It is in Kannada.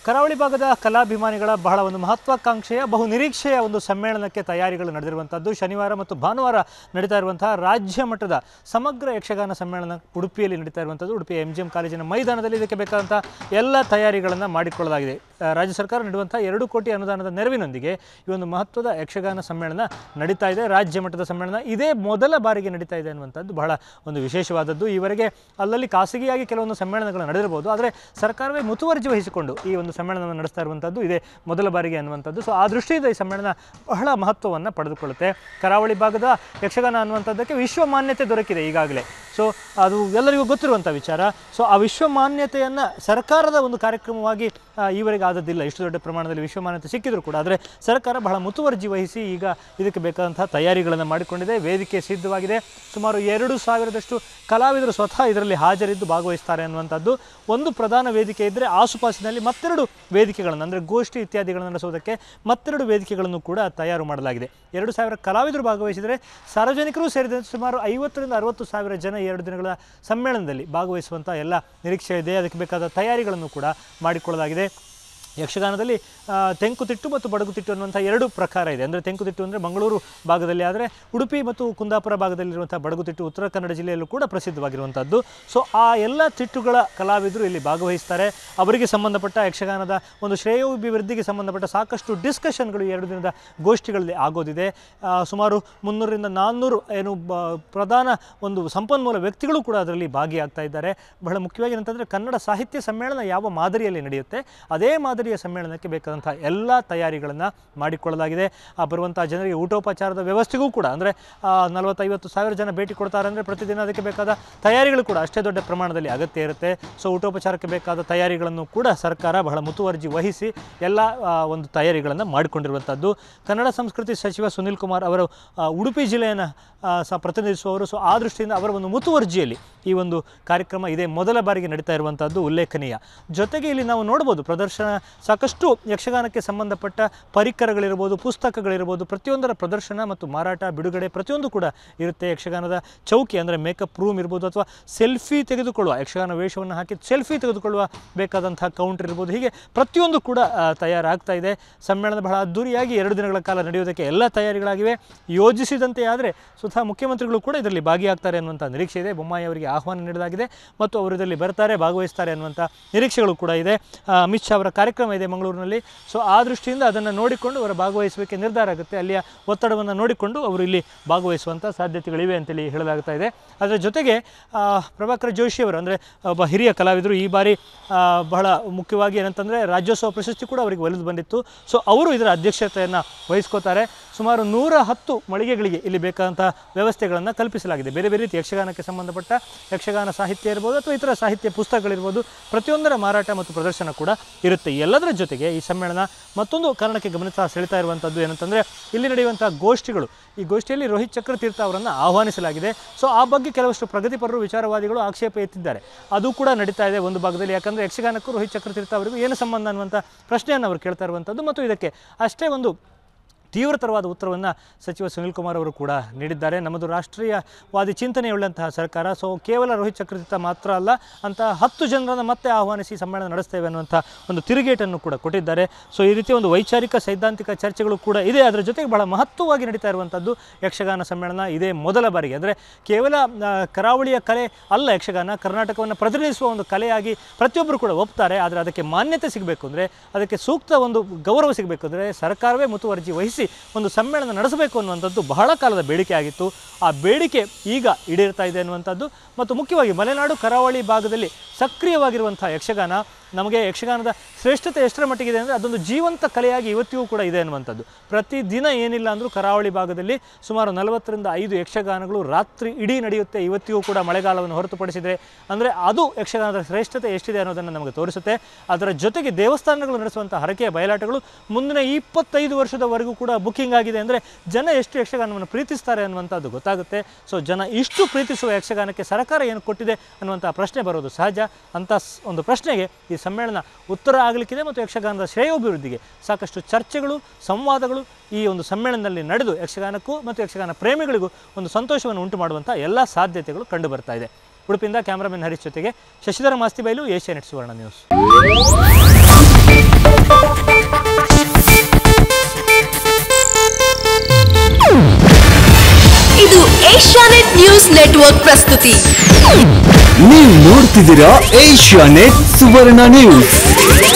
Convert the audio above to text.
ಕರಾವಳಿ ಭಾಗದ ಕಲಾಭಿಮಾನಿಗಳ ಬಹಳ ಒಂದು ಮಹತ್ವಾಕಾಂಕ್ಷೆಯ ಬಹು ನಿರೀಕ್ಷೆಯ ಒಂದು ಸಮ್ಮೇಳನಕ್ಕೆ ತಯಾರಿಗಳು ನಡೆದಿರುವಂಥದ್ದು ಶನಿವಾರ ಮತ್ತು ಭಾನುವಾರ ನಡೀತಾ ಇರುವಂತಹ ರಾಜ್ಯ ಮಟ್ಟದ ಸಮಗ್ರ ಯಕ್ಷಗಾನ ಸಮ್ಮೇಳನ ಉಡುಪಿಯಲ್ಲಿ ನಡೀತಾ ಇರುವಂಥದ್ದು ಉಡುಪಿಯ ಎಂ ಜಿ ಎಂ ಕಾಲೇಜಿನ ಮೈದಾನದಲ್ಲಿ ಇದಕ್ಕೆ ಬೇಕಾದಂಥ ಎಲ್ಲ ತಯಾರಿಗಳನ್ನು ಮಾಡಿಕೊಳ್ಳಲಾಗಿದೆ ಆ, ರಾಜ್ಯ ಸರ್ಕಾರ ನೀಡುವಂಥ ಎರಡು ಕೋಟಿ ಅನುದಾನದ ನೆರವಿನೊಂದಿಗೆ ಈ ಒಂದು ಮಹತ್ವದ ಯಕ್ಷಗಾನ ಸಮ್ಮೇಳನ ನಡೀತಾ ಇದೆ ರಾಜ್ಯ ಮಟ್ಟದ ಸಮ್ಮೇಳನ ಇದೇ ಮೊದಲ ಬಾರಿಗೆ ನಡೀತಾ ಇದೆ ಅನ್ನುವಂಥದ್ದು ಬಹಳ ಒಂದು ವಿಶೇಷವಾದದ್ದು ಈವರೆಗೆ ಅಲ್ಲಲ್ಲಿ ಖಾಸಗಿಯಾಗಿ ಕೆಲವೊಂದು ಸಮ್ಮೇಳನಗಳು ನಡೆದಿರಬಹುದು ಆದರೆ ಸರ್ಕಾರವೇ ಮುತುವರ್ಜಿ ವಹಿಸಿಕೊಂಡು ಈ ಒಂದು ಸಮ್ಮೇಳನವನ್ನು ನಡೆಸ್ತಾ ಇರುವಂಥದ್ದು ಇದೇ ಮೊದಲ ಬಾರಿಗೆ ಅನ್ನುವಂಥದ್ದು ಸೊ ಆ ದೃಷ್ಟಿಯಿಂದ ಈ ಸಮ್ಮೇಳನ ಬಹಳ ಮಹತ್ವವನ್ನು ಪಡೆದುಕೊಳ್ಳುತ್ತೆ ಕರಾವಳಿ ಭಾಗದ ಯಕ್ಷಗಾನ ಅನ್ನುವಂಥದ್ದಕ್ಕೆ ವಿಶ್ವ ಮಾನ್ಯತೆ ದೊರಕಿದೆ ಈಗಾಗಲೇ ಸೊ ಅದು ಎಲ್ಲರಿಗೂ ಗೊತ್ತಿರುವಂಥ ವಿಚಾರ ಸೊ ಆ ವಿಶ್ವ ಮಾನ್ಯತೆಯನ್ನು ಸರ್ಕಾರದ ಒಂದು ಕಾರ್ಯಕ್ರಮವಾಗಿ ಆ, ಈವರೆಗೆ ಆದದ್ದಿಲ್ಲ ಇಷ್ಟು ದೊಡ್ಡ ಪ್ರಮಾಣದಲ್ಲಿ ವಿಶ್ವ ಮಾನ್ಯತೆ ಸಿಕ್ಕಿದ್ರು ಕೂಡ ಆದರೆ ಸರ್ಕಾರ ಬಹಳ ಮುತುವರ್ಜಿ ವಹಿಸಿ ಈಗ ಇದಕ್ಕೆ ಬೇಕಾದಂತಹ ತಯಾರಿಗಳನ್ನು ಮಾಡಿಕೊಂಡಿದೆ ವೇದಿಕೆ ಸಿದ್ಧವಾಗಿದೆ ಸುಮಾರು ಎರಡು ಸಾವಿರದಷ್ಟು ಕಲಾವಿದರು ಸ್ವತಃ ಇದರಲ್ಲಿ ಹಾಜರಿದ್ದು ಭಾಗವಹಿಸ್ತಾರೆ ಅನ್ನುವಂಥದ್ದು ಒಂದು ಪ್ರಧಾನ ವೇದಿಕೆ ಇದ್ದರೆ ಆಸುಪಾಸಿನಲ್ಲಿ ಮತ್ತೆರಡು ವೇದಿಕೆಗಳನ್ನು ಅಂದರೆ ಗೋಷ್ಠಿ ಇತ್ಯಾದಿಗಳನ್ನು ನಡೆಸೋದಕ್ಕೆ ಮತ್ತೆರಡು ವೇದಿಕೆಗಳನ್ನು ಕೂಡ ತಯಾರು ಮಾಡಲಾಗಿದೆ ಎರಡು ಸಾವಿರ ಕಲಾವಿದರು ಭಾಗವಹಿಸಿದರೆ ಸಾರ್ವಜನಿಕರು ಸೇರಿದಂತೆ ಸುಮಾರು ಐವತ್ತರಿಂದ ಅರವತ್ತು ಸಾವಿರ ಜನ ಈ ಎರಡು ದಿನಗಳ ಸಮ್ಮೇಳನದಲ್ಲಿ ಭಾಗವಹಿಸುವಂಥ ಎಲ್ಲ ನಿರೀಕ್ಷೆ ಇದೆ ಅದಕ್ಕೆ ಬೇಕಾದ ತಯಾರಿಗಳನ್ನು ಕೂಡ ಮಾಡಿಕೊಳ್ಳಲಾಗಿದೆ ಯಕ್ಷಗಾನದಲ್ಲಿ ಆ, ತೆಂಕುತಿಟ್ಟು ಮತ್ತು ಬಡಗುತಿಟ್ಟು ಅನ್ನುವಂಥ ಎರಡು ಪ್ರಕಾರ ಇದೆ ಅಂದರೆ ತೆಂಕುತಿಟ್ಟು ಅಂದರೆ ಮಂಗಳೂರು ಭಾಗದಲ್ಲಿ ಆದರೆ ಉಡುಪಿ ಮತ್ತು ಕುಂದಾಪುರ ಭಾಗದಲ್ಲಿರುವಂಥ ಬಡಗುತಿಟ್ಟು ಉತ್ತರ ಕನ್ನಡ ಜಿಲ್ಲೆಯಲ್ಲೂ ಕೂಡ ಪ್ರಸಿದ್ಧವಾಗಿರುವಂಥದ್ದು ಸೊ ಆ ಎಲ್ಲ ತಿಟ್ಟುಗಳ ಕಲಾವಿದರು ಇಲ್ಲಿ ಭಾಗವಹಿಸ್ತಾರೆ ಅವರಿಗೆ ಸಂಬಂಧಪಟ್ಟ ಯಕ್ಷಗಾನದ ಒಂದು ಶ್ರೇಯೋಭಿವೃದ್ಧಿಗೆ ಸಂಬಂಧಪಟ್ಟ ಸಾಕಷ್ಟು ಡಿಸ್ಕಷನ್ಗಳು ಈ ಎರಡು ದಿನದ ಗೋಷ್ಠಿಗಳಲ್ಲಿ ಆಗೋದಿದೆ ಆ, ಸುಮಾರು ಮುನ್ನೂರರಿಂದ ನಾನ್ನೂರು ಏನು ಬ ಪ್ರಧಾನ ಒಂದು ಸಂಪನ್ಮೂಲ ವ್ಯಕ್ತಿಗಳು ಕೂಡ ಅದರಲ್ಲಿ ಭಾಗಿಯಾಗ್ತಾ ಇದ್ದಾರೆ ಬಹಳ ಮುಖ್ಯವಾಗಿ ಏನಂತಂದರೆ ಕನ್ನಡ ಸಾಹಿತ್ಯ ಸಮ್ಮೇಳನ ಯಾವ ಮಾದರಿಯಲ್ಲಿ ನಡೆಯುತ್ತೆ ಅದೇ ಮಾದರಿಯ ಸಮ್ಮೇಳನಕ್ಕೆ ಬೇಕಾದಂಥ ಎಲ್ಲ ತಯಾರಿಗಳನ್ನು ಮಾಡಿಕೊಳ್ಳಲಾಗಿದೆ ಆ ಬರುವಂಥ ಜನರಿಗೆ ಊಟೋಪಚಾರದ ವ್ಯವಸ್ಥೆಗೂ ಕೂಡ ಅಂದರೆ ನಲವತ್ತೈವತ್ತು ಸಾವಿರ ಜನ ಭೇಟಿ ಕೊಡ್ತಾರೆ ಅಂದರೆ ಪ್ರತಿದಿನ ಅದಕ್ಕೆ ಬೇಕಾದ ತಯಾರಿಗಳು ಕೂಡ ಅಷ್ಟೇ ದೊಡ್ಡ ಪ್ರಮಾಣದಲ್ಲಿ ಅಗತ್ಯ ಇರುತ್ತೆ ಸೊ ಊಟೋಪಚಾರಕ್ಕೆ ಬೇಕಾದ ತಯಾರಿಗಳನ್ನು ಕೂಡ ಸರ್ಕಾರ ಬಹಳ ಮುತುವರ್ಜಿ ವಹಿಸಿ ಎಲ್ಲ ಆ, ಒಂದು ತಯಾರಿಗಳನ್ನು ಮಾಡಿಕೊಂಡಿರುವಂಥದ್ದು ಕನ್ನಡ ಸಂಸ್ಕೃತಿ ಸಚಿವ ಸುನಿಲ್ ಕುಮಾರ್ ಅವರು ಆ, ಉಡುಪಿ ಜಿಲ್ಲೆಯನ್ನು ಸಹ ಪ್ರತಿನಿಧಿಸುವವರು ಸೊ ಆ ದೃಷ್ಟಿಯಿಂದ ಅವರ ಒಂದು ಮುತುವರ್ಜಿಯಲ್ಲಿ ಈ ಒಂದು ಕಾರ್ಯಕ್ರಮ ಇದೇ ಮೊದಲ ಬಾರಿಗೆ ನಡೀತಾ ಇರುವಂಥದ್ದು ಉಲ್ಲೇಖನೀಯ ಜೊತೆಗೆ ಇಲ್ಲಿ ನಾವು ನೋಡ್ಬೋದು ಪ್ರದರ್ಶನ ಸಾಕಷ್ಟು ಯಕ್ಷಗಾನಕ್ಕೆ ಸಂಬಂಧಪಟ್ಟ ಪರಿಕರಗಳಿರ್ಬೋದು ಪುಸ್ತಕಗಳಿರ್ಬೋದು ಪ್ರತಿಯೊಂದರ ಪ್ರದರ್ಶನ ಮತ್ತು ಮಾರಾಟ ಬಿಡುಗಡೆ ಪ್ರತಿಯೊಂದು ಕೂಡ ಇರುತ್ತೆ ಯಕ್ಷಗಾನದ ಚೌಕಿ ಅಂದರೆ ಮೇಕಪ್ ರೂಮ್ ಇರ್ಬೋದು ಅಥವಾ ಸೆಲ್ಫಿ ತೆಗೆದುಕೊಳ್ಳುವ ಯಕ್ಷಗಾನ ವೇಷವನ್ನು ಹಾಕಿ ಸೆಲ್ಫಿ ತೆಗೆದುಕೊಳ್ಳುವ ಬೇಕಾದಂಥ ಕೌಂಟರ್ ಇರ್ಬೋದು ಹೀಗೆ ಪ್ರತಿಯೊಂದು ಕೂಡ ಆ, ತಯಾರಾಗ್ತಾ ಇದೆ ಸಮ್ಮೇಳನ ಬಹಳ ಅದ್ದೂರಿಯಾಗಿ ಎರಡು ದಿನಗಳ ಕಾಲ ನಡೆಯೋದಕ್ಕೆ ಎಲ್ಲ ತಯಾರಿಗಳಾಗಿವೆ ಯೋಜಿಸಿದಂತೆ ಆದರೆ ಸ್ವತಃ ಮುಖ್ಯಮಂತ್ರಿಗಳು ಕೂಡ ಇದರಲ್ಲಿ ಭಾಗಿಯಾಗ್ತಾರೆ ಅನ್ನುವಂಥ ನಿರೀಕ್ಷೆ ಇದೆ ಬೊಮ್ಮಾಯಿ ಅವರಿಗೆ ಆಹ್ವಾನ ನೀಡಲಾಗಿದೆ ಮತ್ತು ಅವರು ಇದರಲ್ಲಿ ಬರ್ತಾರೆ ಭಾಗವಹಿಸ್ತಾರೆ ಅನ್ನುವಂಥ ನಿರೀಕ್ಷೆಗಳು ಕೂಡ ಇದೆ ಆ, ಅಮಿತ್ ಶಾ ಅವರ ಕಾರ್ಯಕ್ರಮ ಇದೆ ಮಂಗಳೂರಿನಲ್ಲಿ ಸೊ ಆ ದೃಷ್ಟಿಯಿಂದ ಅದನ್ನು ನೋಡಿಕೊಂಡು ಅವರ ಭಾಗವಹಿಸುವಿಕೆ ನಿರ್ಧಾರ ಆಗುತ್ತೆ ಅಲ್ಲಿಯ ಒತ್ತಡವನ್ನು ನೋಡಿಕೊಂಡು ಅವರು ಇಲ್ಲಿ ಭಾಗವಹಿಸುವಂಥ ಸಾಧ್ಯತೆಗಳಿವೆ ಅಂತೇಳಿ ಹೇಳಲಾಗ್ತಾ ಇದೆ ಅದರ ಜೊತೆಗೆ ಆ, ಪ್ರಭಾಕರ್ ಜೋಶಿ ಅವರು ಅಂದರೆ ಒಬ್ಬ ಹಿರಿಯ ಕಲಾವಿದರು ಈ ಬಾರಿ ಆ, ಬಹಳ ಮುಖ್ಯವಾಗಿ ಏನಂತಂದರೆ ರಾಜ್ಯೋತ್ಸವ ಪ್ರಶಸ್ತಿ ಕೂಡ ಅವರಿಗೆ ಒಲಿದು ಬಂದಿತ್ತು ಸೊ ಅವರು ಇದರ ಅಧ್ಯಕ್ಷತೆಯನ್ನು ವಹಿಸ್ಕೋತಾರೆ ಸುಮಾರು ನೂರ ಹತ್ತು ಮಳಿಗೆಗಳಿಗೆ ಇಲ್ಲಿ ಬೇಕಾದಂಥ ವ್ಯವಸ್ಥೆಗಳನ್ನು ಕಲ್ಪಿಸಲಾಗಿದೆ ಬೇರೆ ಬೇರೆ ರೀತಿ ಯಕ್ಷಗಾನಕ್ಕೆ ಸಂಬಂಧಪಟ್ಟ ಯಕ್ಷಗಾನ ಸಾಹಿತ್ಯ ಇರ್ಬೋದು ಅಥವಾ ಇತರ ಸಾಹಿತ್ಯ ಪುಸ್ತಕಗಳಿರ್ಬೋದು ಪ್ರತಿಯೊಂದರ ಮಾರಾಟ ಮತ್ತು ಪ್ರದರ್ಶನ ಕೂಡ ಇರುತ್ತೆ ಎಲ್ಲದರ ಜೊತೆಗೆ ಈ ಸಮ್ಮೇಳನ ಮತ್ತೊಂದು ಕಾರಣಕ್ಕೆ ಗಮನಿತ ಸೆಳಿತಾ ಇರುವಂಥದ್ದು ಏನಂತಂದರೆ ಇಲ್ಲಿ ನಡೆಯುವಂಥ ಗೋಷ್ಠಿಗಳು ಈ ಗೋಷ್ಠಿಯಲ್ಲಿ ರೋಹಿತ್ ಚಕ್ರತೀರ್ಥ ಅವರನ್ನು ಆಹ್ವಾನಿಸಲಾಗಿದೆ ಸೊ ಆ ಬಗ್ಗೆ ಕೆಲವಷ್ಟು ಪ್ರಗತಿಪರರು ವಿಚಾರವಾದಿಗಳು ಆಕ್ಷೇಪ ಎತ್ತಿದ್ದಾರೆ ಅದು ಕೂಡ ನಡೀತಾ ಇದೆ ಒಂದು ಭಾಗದಲ್ಲಿ ಯಾಕಂದರೆ ಯಕ್ಷಗಾನಕ್ಕೂ ರೋಹಿತ್ ಚಕ್ರತೀರ್ಥ ಅವರಿಗೂ ಏನು ಸಂಬಂಧ ಅನ್ನುವಂಥ ಪ್ರಶ್ನೆಯನ್ನು ಅವರು ಕೇಳ್ತಾ ಇರುವಂಥದ್ದು ಮತ್ತು ಇದಕ್ಕೆ ಅಷ್ಟೇ ಒಂದು ತೀವ್ರತರವಾದ ಉತ್ತರವನ್ನು ಸಚಿವ ಸುನಿಲ್ ಕುಮಾರ್ ಅವರು ಕೂಡ ನೀಡಿದ್ದಾರೆ ನಮ್ಮದು ರಾಷ್ಟ್ರೀಯವಾದಿ ಚಿಂತನೆಯುಳ್ಳಂತಹ ಸರ್ಕಾರ ಸೊ ಕೇವಲ ರೋಹಿತ್ ಚಕ್ರತೀರ್ಥ ಮಾತ್ರ ಅಲ್ಲ ಅಂತ ಹತ್ತು ಜನರನ್ನು ಮತ್ತೆ ಆಹ್ವಾನಿಸಿ ಸಮ್ಮೇಳನ ನಡೆಸ್ತೇವೆ ಅನ್ನುವಂಥ ಒಂದು ತಿರುಗೇಟನ್ನು ಕೂಡ ಕೊಟ್ಟಿದ್ದಾರೆ ಸೊ ಈ ರೀತಿ ಒಂದು ವೈಚಾರಿಕ ಸೈದ್ಧಾಂತಿಕ ಚರ್ಚೆಗಳು ಕೂಡ ಇದೆ ಅದರ ಜೊತೆಗೆ ಬಹಳ ಮಹತ್ವವಾಗಿ ನಡೀತಾ ಇರುವಂಥದ್ದು ಯಕ್ಷಗಾನ ಸಮ್ಮೇಳನ ಇದೇ ಮೊದಲ ಬಾರಿಗೆ ಅಂದರೆ ಕೇವಲ ಆ, ಕರಾವಳಿಯ ಕಲೆ ಅಲ್ಲ ಯಕ್ಷಗಾನ ಕರ್ನಾಟಕವನ್ನು ಪ್ರತಿನಿಧಿಸುವ ಒಂದು ಕಲೆಯಾಗಿ ಪ್ರತಿಯೊಬ್ಬರು ಕೂಡ ಒಪ್ತಾರೆ ಆದರೆ ಅದಕ್ಕೆ ಮಾನ್ಯತೆ ಸಿಗಬೇಕು ಅಂದರೆ ಅದಕ್ಕೆ ಸೂಕ್ತ ಒಂದು ಗೌರವ ಸಿಗಬೇಕು ಅಂದರೆ ಸರ್ಕಾರವೇ ಮುತುವರ್ಜಿ ವಹಿಸಿ ಒಂದು ಸಮ್ಮೇಳನ ನಡೆಸಬೇಕು ಅನ್ನುವಂಥದ್ದು ಬಹಳ ಕಾಲದ ಬೇಡಿಕೆ ಆಗಿತ್ತು ಆ ಬೇಡಿಕೆ ಈಗ ಈಡೇರ್ತಾ ಇದೆ ಅನ್ನುವಂಥದ್ದು ಮತ್ತು ಮುಖ್ಯವಾಗಿ ಮಲೆನಾಡು ಕರಾವಳಿ ಭಾಗದಲ್ಲಿ ಸಕ್ರಿಯವಾಗಿರುವಂಥ ಯಕ್ಷಗಾನ ನಮಗೆ ಯಕ್ಷಗಾನದ ಶ್ರೇಷ್ಠತೆ ಎಷ್ಟರ ಮಟ್ಟಿಗಿದೆ ಅಂದರೆ ಅದೊಂದು ಜೀವಂತ ಕಲೆಯಾಗಿ ಇವತ್ತಿಗೂ ಕೂಡ ಇದೆ ಅನ್ನುವಂಥದ್ದು ಪ್ರತಿದಿನ ಏನಿಲ್ಲ ಅಂದರೂ ಕರಾವಳಿ ಭಾಗದಲ್ಲಿ ಸುಮಾರು ನಲವತ್ತರಿಂದ ಐದು ಯಕ್ಷಗಾನಗಳು ರಾತ್ರಿ ಇಡೀ ನಡೆಯುತ್ತೆ ಇವತ್ತಿಗೂ ಕೂಡ ಮಳೆಗಾಲವನ್ನು ಹೊರತುಪಡಿಸಿದರೆ ಅಂದರೆ ಅದು ಯಕ್ಷಗಾನದ ಶ್ರೇಷ್ಠತೆ ಎಷ್ಟಿದೆ ಅನ್ನೋದನ್ನು ನಮಗೆ ತೋರಿಸುತ್ತೆ ಅದರ ಜೊತೆಗೆ ದೇವಸ್ಥಾನಗಳು ನಡೆಸುವಂಥ ಹರಕೆಯ ಬಯಲಾಟಗಳು ಮುಂದಿನ ಇಪ್ಪತ್ತೈದು ವರ್ಷದವರೆಗೂ ಕೂಡ ಬುಕ್ಕಿಂಗ್ ಆಗಿದೆ ಅಂದರೆ ಜನ ಎಷ್ಟು ಯಕ್ಷಗಾನವನ್ನು ಪ್ರೀತಿಸ್ತಾರೆ ಅನ್ನುವಂಥದ್ದು ಗೊತ್ತಾಗುತ್ತೆ ಸೊ ಜನ ಇಷ್ಟು ಪ್ರೀತಿಸುವ ಯಕ್ಷಗಾನಕ್ಕೆ ಸರ್ಕಾರ ಏನು ಕೊಟ್ಟಿದೆ ಅನ್ನುವಂಥ ಪ್ರಶ್ನೆ ಬರೋದು ಸಹಜ ಅಂಥ ಸ್- ಒಂದು ಪ್ರಶ್ನೆಗೆ ಈ ಸಮ್ಮೇಳನ ಉತ್ತರ ಆಗಲಿಕ್ಕಿದೆ ಮತ್ತು ಯಕ್ಷಗಾನದ ಶ್ರೇಯೋಭಿವೃದ್ಧಿಗೆ ಸಾಕಷ್ಟು ಚರ್ಚೆಗಳು ಸಂವಾದಗಳು ಈ ಒಂದು ಸಮ್ಮೇಳನದಲ್ಲಿ ನಡೆದು ಯಕ್ಷಗಾನಕ್ಕೂ ಮತ್ತು ಯಕ್ಷಗಾನ ಪ್ರೇಮಿಗಳಿಗೂ ಒಂದು ಸಂತೋಷವನ್ನು ಉಂಟು ಮಾಡುವಂಥ ಎಲ್ಲ ಸಾಧ್ಯತೆಗಳು ಕಂಡು ಬರ್ತಾ ಇದೆ ಉಡುಪಿಯಿಂದ ಕ್ಯಾಮ್ರಾಮನ್ ಹರೀಶ್ ಜೊತೆಗೆ ಶಶಿಧರ ಮಾಸ್ತಿ ಬೈಲು ಏಷ್ಯಾನೆಟ್ ಸುವರ್ಣ ನ್ಯೂಸ್ ಇದು ಏಷ್ಯಾನೆಟ್ ನ್ಯೂಸ್ ನೆಟ್ವರ್ಕ್ ಪ್ರಸ್ತುತಿ ನೀವು ನೋಡ್ತಿದ್ದೀರಾ ಏಷ್ಯಾ ನೆಟ್ ಸುವರ್ಣ ನ್ಯೂಸ್